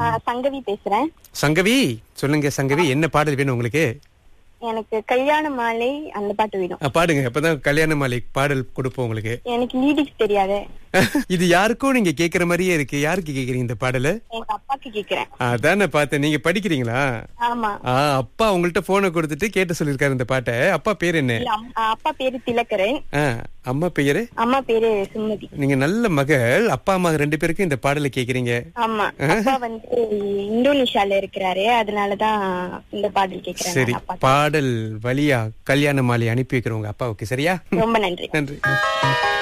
நான் சங்கவி பேசுறேன் சங்கவி சொல்லுங்க சங்கவி என்ன பாடல் வேணும் உங்களுக்கு எனக்கு கல்யாண மாலை அந்த பாட்டு வேணும் ஆ, பாடுங்க அப்பதான் கல்யாண மாலை பாடல் கொடுப்போம் உங்களுக்கு எனக்கு லீடிக்ஸ் தெரியாது இது யாருக்கும் நீங்க கேக்குற மாதிரியே இருக்கு யாருக்கு கேக்குறீங்க இந்த பாடல எங்க அப்பாக்கு கேக்குறேன் அதான் நான் பார்த்தேன் நீங்க படிக்கிறீங்களா ஆமா ஆ அப்பா உங்கள்ட்ட போனை கொடுத்துட்டு கேட்டு சொல்லிருக்காரு இந்த பாட்டை அப்பா பேர் என்ன இல்ல, அம்- அப்பா பேரு திலக்கரன் ஆ, அம்மா பெயரு அம்மா பேரு சுமதி நீங்க நல்ல மகள் அப்பா அம்மா ரெண்டு பேருக்கும் இந்த பாடலை கேக்குறீங்க ஆமா அப்பா வந்து இந்தோனேஷியால இருக்கிறாரு அதனாலதான் இந்த பாடல் கேக்குறேன் சரி நான் அப்பா பாடல் வழியா கல்யாண மாலை அனுப்பி வைக்கிறோம் உங்க அப்பாவுக்கு சரியா ரொம்ப நன்றி நன்றி